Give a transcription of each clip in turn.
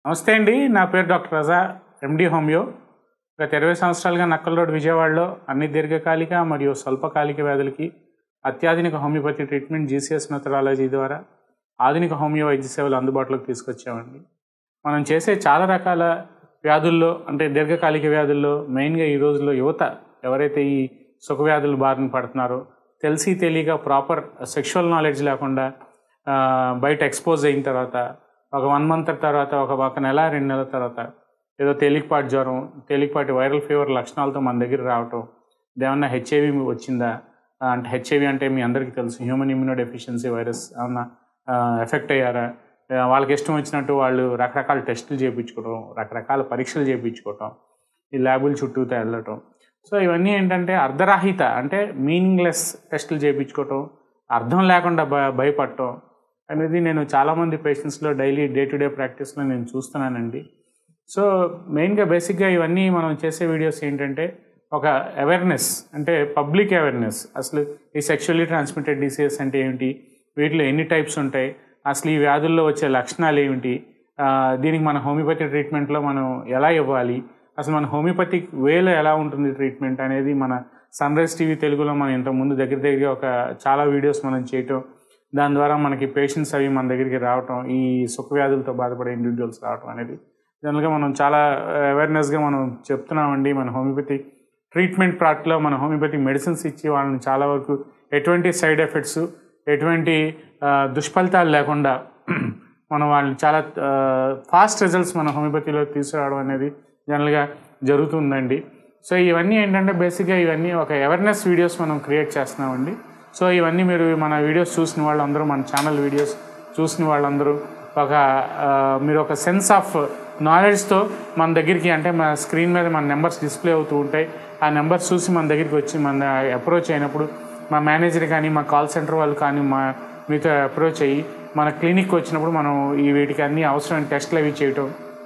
నమస్తే అండి నా పేరు డాక్టర్ రజా ఎండి హోమియో గత ఇరవై సంవత్సరాలుగా నక్కల్ రోడ్ విజయవాడలో అన్ని దీర్ఘకాలిక మరియు స్వల్పకాలిక వ్యాధులకి అత్యాధునిక హోమియోపతి ట్రీట్మెంట్ జీసీఎస్ మెథడాలజీ ద్వారా ఆధునిక హోమియో వైద్య సేవలు అందుబాటులోకి తీసుకొచ్చామండి మనం చేసే చాలా రకాల వ్యాధుల్లో అంటే దీర్ఘకాలిక వ్యాధుల్లో మెయిన్గా ఈ రోజుల్లో యువత ఎవరైతే ఈ సుఖ వ్యాధులు బారిన పడుతున్నారో తెలిసి తెలియక ప్రాపర్ సెక్షువల్ నాలెడ్జ్ లేకుండా ఆ, బయట ఎక్స్పోజ్ అయిన తర్వాత ఒక వన్ మంత్ తర్వాత ఒక ఒక నెల రెండు నెలల తర్వాత ఏదో తేలికపాటి జ్వరం తేలికపాటి వైరల్ ఫీవర్ లక్షణాలతో మన దగ్గర రావటం ఏమన్నా హెచ్ఐవి వచ్చిందా ఆ, అంటే హెచ్ఐవి అంటే మీ అందరికీ తెలుసు హ్యూమన్ ఇమ్యూనో డెఫిషియన్సీ వైరస్ ఏమన్నా ఎఫెక్ట్ అయ్యారా ఆ, వాళ్ళకి ఇష్టం వచ్చినట్టు వాళ్ళు రకరకాల టెస్టులు చేయించుకోవడం రకరకాల పరీక్షలు చేయించుకోవటం ఈ ల్యాబుల చుట్టూతో వెళ్ళటం సో ఇవన్నీ ఏంటంటే అర్ధరాహిత అంటే మీనింగ్లెస్ టెస్టులు చేయించుకోవటం అర్థం లేకుండా భ భయపడటం అనేది నేను చాలామంది పేషెంట్స్లో డైలీ డే టు డే ప్రాక్టీస్లో నేను చూస్తున్నానండి సో మెయిన్గా బేసిక్గా ఇవన్నీ మనం చేసే వీడియోస్ ఏంటంటే ఒక అవేర్నెస్ అంటే పబ్లిక్ అవేర్నెస్ అసలు ఈ సెక్షువల్లీ ట్రాన్స్మిటెడ్ డిసీజెస్ అంటే ఏమిటి వీటిలో ఎన్ని టైప్స్ ఉంటాయి అసలు ఈ వ్యాధుల్లో వచ్చే లక్షణాలు ఏమిటి ఆ, దీనికి మన హోమియోపతి ట్రీట్మెంట్లో మనం ఎలా ఇవ్వాలి అసలు మన హోమియోపతిక్ వేలో ఎలా ఉంటుంది ట్రీట్మెంట్ అనేది మన సన్ రైజ్ టీవీ తెలుగులో మనం ఇంతకుముందు దగ్గర దగ్గర ఒక చాలా వీడియోస్ మనం చేయటం దాని ద్వారా మనకి పేషెంట్స్ అవి మన దగ్గరికి రావటం ఈ సుఖ వ్యాధులతో బాధపడే ఇండివిజువల్స్ రావటం అనేది జనరల్గా మనం చాలా అవేర్నెస్గా మనం చెప్తున్నామండి మన హోమియోపతి ట్రీట్మెంట్ ప్రాక్ట్లో మన హోమియోపతి మెడిసిన్స్ ఇచ్చి వాళ్ళని చాలా వరకు ఎటువంటి సైడ్ ఎఫెక్ట్స్ ఎటువంటి ఆ, దుష్ఫలితాలు లేకుండా మనం వాళ్ళని చాలా ఫాస్ట్ రిజల్ట్స్ మన హోమియోపతిలో తీసుకురావడం అనేది జనరల్గా జరుగుతుందండి సో ఇవన్నీ ఏంటంటే బేసిక్గా ఇవన్నీ ఒక అవేర్నెస్ వీడియోస్ మనం క్రియేట్ చేస్తున్నామండి సో ఇవన్నీ మీరు మన వీడియోస్ చూసిన వాళ్ళందరూ మన ఛానల్ వీడియోస్ చూసిన వాళ్ళందరూ ఒక ఆ, మీరు ఒక సెన్స్ ఆఫ్ నాలెడ్జ్తో మన దగ్గరికి అంటే మన స్క్రీన్ మీద మన నెంబర్స్ డిస్ప్లే అవుతూ ఉంటాయి ఆ నెంబర్స్ చూసి మన దగ్గరికి వచ్చి మన అప్రోచ్ అయినప్పుడు మా మేనేజర్ కానీ మా కాల్ సెంటర్ వాళ్ళు కానీ మా మీతో అప్రోచ్ అయ్యి మన క్లినిక్ వచ్చినప్పుడు మనం ఈ వీటికి అన్ని అవసరమైన టెస్ట్లు అవి చేయటం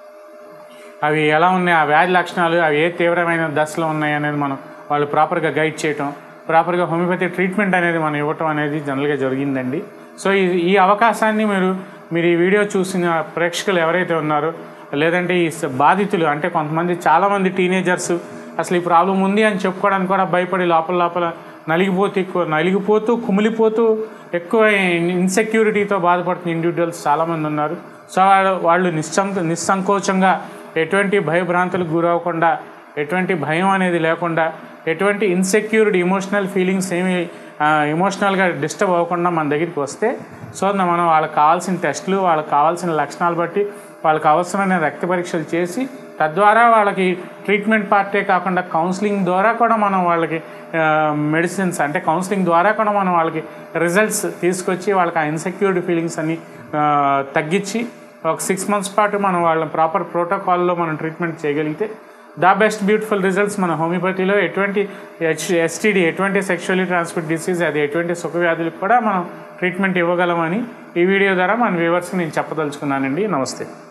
అవి ఎలా ఉన్నాయి ఆ వ్యాధి లక్షణాలు అవి ఏ తీవ్రమైన దశలో ఉన్నాయి అనేది మనం వాళ్ళు ప్రాపర్గా గైడ్ చేయటం ప్రాపర్గా హోమియోపతి ట్రీట్మెంట్ అనేది మనం ఇవ్వటం అనేది జనరల్గా జరిగిందండి సో ఈ ఈ అవకాశాన్ని మీరు మీరు ఈ వీడియో చూసిన ప్రేక్షకులు ఎవరైతే ఉన్నారో లేదంటే ఈ స- బాధితులు అంటే కొంతమంది చాలామంది టీనేజర్స్ అసలు ఈ ప్రాబ్లం ఉంది అని చెప్పుకోవడానికి కూడా భయపడి లోపల లోపల నలిగిపోతూ ఎక్కువ నలిగిపోతూ కుమిలిపోతూ ఎక్కువ ఇన్సెక్యూరిటీతో బాధపడుతున్న ఇండివిజువల్స్ చాలామంది ఉన్నారు సో వాళ్ళు వాళ్ళు నిస్సంక నిస్సంకోచంగా ఎటువంటి భయభ్రాంతులకు గురవ్వకుండా ఎటువంటి భయం అనేది లేకుండా ఎటువంటి ఇన్సెక్యూరిటీ ఇమోషనల్ ఫీలింగ్స్ ఏమి ఎమోషనల్గా డిస్టర్బ్ అవ్వకుండా మన దగ్గరికి వస్తే సో మనం వాళ్ళకి కావాల్సిన టెస్టులు వాళ్ళకి కావాల్సిన లక్షణాలు బట్టి వాళ్ళకి అవసరమైన రక్త పరీక్షలు చేసి తద్వారా వాళ్ళకి ట్రీట్మెంట్ పార్టే కాకుండా కౌన్సిలింగ్ ద్వారా కూడా మనం వాళ్ళకి మెడిసిన్స్ అంటే కౌన్సిలింగ్ ద్వారా కూడా మనం వాళ్ళకి రిజల్ట్స్ తీసుకొచ్చి వాళ్ళకి ఆ ఇన్సెక్యూరిటీ ఫీలింగ్స్ అన్ని ఆ, తగ్గించి ఒక సిక్స్ మంత్స్ పాటు మనం వాళ్ళని ప్రాపర్ ప్రోటోకాల్లో మనం ట్రీట్మెంట్ చేయగలిగితే ద బెస్ట్ బ్యూటిఫుల్ రిజల్ట్స్ మన హోమియోపతిలో ఎటువంటి హెచ్ ఎస్టీడీ ఎటువంటి సెక్షువల్లీ ట్రాన్స్మిట్ డిసీజ్ అది ఎటువంటి సుఖ వ్యాధులకు కూడా మనం ట్రీట్మెంట్ ఇవ్వగలమని ఈ వీడియో ద్వారా మన వ్యూవర్స్కి నేను చెప్పదలుచుకున్నానండి నమస్తే